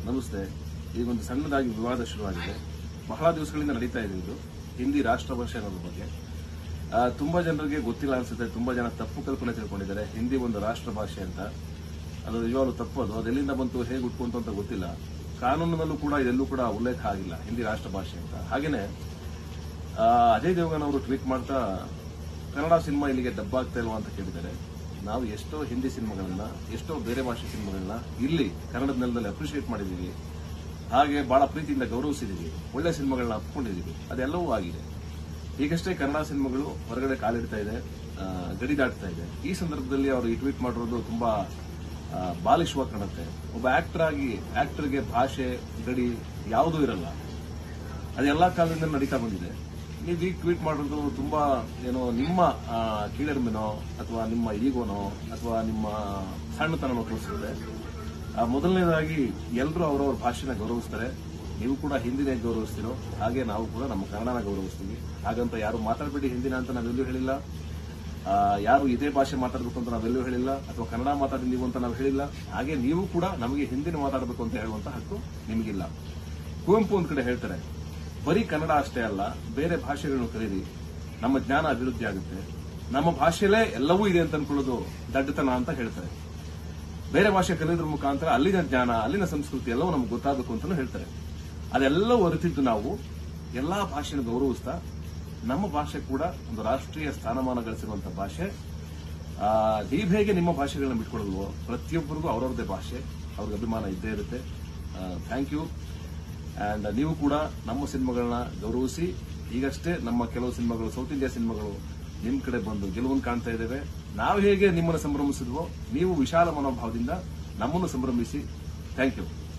ನಮಸ್ತೆ ಈಗ ಒಂದು ಸಣ್ಣದಾಗಿ ವಿವಾದ ಶುರುವಾಗಿದೆ ಬಹಳ ದಿವಸಗಳಿಂದ ನಡೀತಾ ಇದೆ ಇದು ಹಿಂದಿ ರಾಷ್ಟ್ರ ಭಾಷೆ ಅನ್ನೋದ್ರ ಬಗ್ಗೆ ಆ, ತುಂಬಾ ಜನರಿಗೆ ಗೊತ್ತಿಲ್ಲ ಅನ್ಸುತ್ತೆ ತುಂಬಾ ಜನ ತಪ್ಪು ಕಲ್ಪನೆ ತಿಳ್ಕೊಂಡಿದ್ದಾರೆ ಹಿಂದಿ ಒಂದು ರಾಷ್ಟ್ರ ಭಾಷೆ ಅಂತ ಅದು ನಿಜವಾಗ್ಲೂ ತಪ್ಪು ಅದು ಅದೆಲ್ಲಿಂದ ಬಂತು ಹೇಗೆ ಉಟ್ಕೊಂತು ಅಂತ ಗೊತ್ತಿಲ್ಲ ಕಾನೂನಿನಲ್ಲೂ ಕೂಡ ಇದೆಲ್ಲೂ ಕೂಡ ಉಲ್ಲೇಖ ಆಗಿಲ್ಲ ಹಿಂದಿ ರಾಷ್ಟ್ರ ಭಾಷೆ ಅಂತ ಹಾಗೇನೆ ಆ, ಅಜಯ್ ದೇವಗನ್ ಅವರು ಟ್ವೀಟ್ ಮಾಡ್ತಾ ಕನ್ನಡ ಸಿನಿಮಾ ಇಲ್ಲಿಗೆ ಡಬ್ಬ ಆಗ್ತಾ ಇಲ್ವಾ ಅಂತ ಕೇಳಿದ್ದಾರೆ ನಾವು ಎಷ್ಟೋ ಹಿಂದಿ ಸಿನಿಮಾಗಳನ್ನ ಎಷ್ಟೋ ಬೇರೆ ಭಾಷೆ ಸಿನಿಮಾಗಳನ್ನ ಇಲ್ಲಿ ಕನ್ನಡದ ನೆಲದಲ್ಲಿ ಅಪ್ರಿಷಿಯೇಟ್ ಮಾಡಿದೀವಿ ಹಾಗೆ ಬಹಳ ಪ್ರೀತಿಯಿಂದ ಗೌರವಿಸಿದೀವಿ ಒಳ್ಳೆ ಸಿನಿಮಾಗಳನ್ನ ಅಪ್ಕೊಂಡಿದೀವಿ ಅದೆಲ್ಲವೂ ಆಗಿದೆ ಈಗಷ್ಟೇ ಕನ್ನಡ ಸಿನಿಮಾಗಳು ಹೊರಗಡೆ ಕಾಲಿಡ್ತಾ ಇದೆ ಆ, ಗಡಿ ದಾಟ್ತಾ ಇದೆ ಈ ಸಂದರ್ಭದಲ್ಲಿ ಅವರು ಈ ಟ್ವೀಟ್ ಮಾಡಿರೋದು ತುಂಬಾ ಆ, ಬಾಲಿಶವಾಗಿ ಕಾಣುತ್ತೆ ಒಬ್ಬ ಆಕ್ಟರ್ ಆಗಿ ಆಕ್ಟರ್ಗೆ ಭಾಷೆ ಗಡಿ ಯಾವುದೂ ಇರಲ್ಲ ಅದೆಲ್ಲಾ ಕಾಲದಿಂದ ನಡೀತಾ ಬಂದಿದೆ ನೀವು ಈಗ ಟ್ವೀಟ್ ಮಾಡೋದು ತುಂಬಾ ಏನೋ ನಿಮ್ಮ ಆ, ಕೀಳರಿಮೆನೋ ಅಥವಾ ನಿಮ್ಮ ಈಗೋನೋ ಅಥವಾ ನಿಮ್ಮ ಸಣ್ಣತನನೋ ತೋರಿಸುತ್ತೆ ಆ, ಮೊದಲನೇದಾಗಿ ಎಲ್ಲರೂ ಅವರವ್ರ ಭಾಷೆನ ಗೌರವಿಸ್ತಾರೆ ನೀವು ಕೂಡ ಹಿಂದಿನೇ ಗೌರವಿಸ್ತೀರೋ ಹಾಗೆ ನಾವು ಕೂಡ ನಮ್ಮ ಕನ್ನಡನ ಗೌರವಿಸ್ತೀವಿ ಹಾಗಂತ ಯಾರು ಮಾತಾಡಬೇಡಿ ಹಿಂದಿನ ಅಂತ ನಾವೆಲ್ಲೂ ಹೇಳಿಲ್ಲ ಆ, ಯಾರು ಇದೇ ಭಾಷೆ ಮಾತಾಡಬೇಕು ಅಂತ ನಾವೆಲ್ಲೂ ಹೇಳಿಲ್ಲ ಅಥವಾ ಕನ್ನಡ ಮಾತಾಡಿ ನೀವು ಅಂತ ನಾವು ಹೇಳಿಲ್ಲ ಹಾಗೆ ನೀವು ಕೂಡ ನಮಗೆ ಹಿಂದಿನ ಮಾತಾಡಬೇಕು ಅಂತ ಹೇಳುವಂತ ಹಕ್ಕು ನಿಮಗಿಲ್ಲ ಕುವೆಂಪು ಒಂದ್ ಕಡೆ ಹೇಳ್ತಾರೆ ಬರೀ ಕನ್ನಡ ಅಷ್ಟೇ ಅಲ್ಲ ಬೇರೆ ಭಾಷೆಗಳನ್ನು ಕಲೀರಿ ನಮ್ಮ ಜ್ಞಾನ ಅಭಿವೃದ್ಧಿ ಆಗುತ್ತೆ ನಮ್ಮ ಭಾಷೆಯಲ್ಲೇ ಎಲ್ಲವೂ ಇದೆ ಅಂತ ಅನ್ಕೊಳ್ಳೋದು ದಡ್ಡತನ ಅಂತ ಹೇಳ್ತಾರೆ ಬೇರೆ ಭಾಷೆ ಕಲಿಯೋದ್ರ ಮುಖಾಂತರ ಅಲ್ಲಿನ ಜ್ಞಾನ ಅಲ್ಲಿನ ಸಂಸ್ಕೃತಿ ಎಲ್ಲವೂ ನಮ್ಗೆ ಗೊತ್ತಾಗಬೇಕು ಅಂತಾನೂ ಹೇಳ್ತಾರೆ ಅದೆಲ್ಲವೂ ಅರಿತಿದ್ದು ನಾವು ಎಲ್ಲಾ ಭಾಷೆಯನ್ನು ಗೌರವಿಸ್ತಾ ನಮ್ಮ ಭಾಷೆ ಕೂಡ ಒಂದು ರಾಷ್ಟ್ರೀಯ ಸ್ಥಾನಮಾನ ಗಳಿಸಿರುವಂತಹ ಭಾಷೆ ಆ, ನೀವು ಹೇಗೆ ನಿಮ್ಮ ಭಾಷೆಗಳನ್ನ ಬಿಟ್ಕೊಡಲ್ವೋ ಪ್ರತಿಯೊಬ್ಬರಿಗೂ ಅವರವ್ರದೇ ಭಾಷೆ ಅವ್ರಿಗೆ ಅಭಿಮಾನ ಇದ್ದೇ ಇರುತ್ತೆ ಥ್ಯಾಂಕ್ ಯು ಅಂಡ್ ನೀವು ಕೂಡ ನಮ್ಮ ಸಿನಿಮಾಗಳನ್ನ ಗೌರವಿಸಿ ಈಗಷ್ಟೇ ನಮ್ಮ ಕೆಲವು ಸಿನಿಮಾಗಳು ಸೌತ್ ಇಂಡಿಯಾ ಸಿನಿಮಾಗಳು ನಿಮ್ ಕಡೆ ಬಂದು ಗೆಲುವನ್ನು ಕಾಣ್ತಾ ಇದ್ದೇವೆ ನಾವು ಹೇಗೆ ನಿಮ್ಮನ್ನು ಸಂಭ್ರಮಿಸಿದ್ವೋ ನೀವು ವಿಶಾಲ ಮನೋಭಾವದಿಂದ ನಮ್ಮನ್ನು ಸಂಭ್ರಮಿಸಿ ಥ್ಯಾಂಕ್ ಯು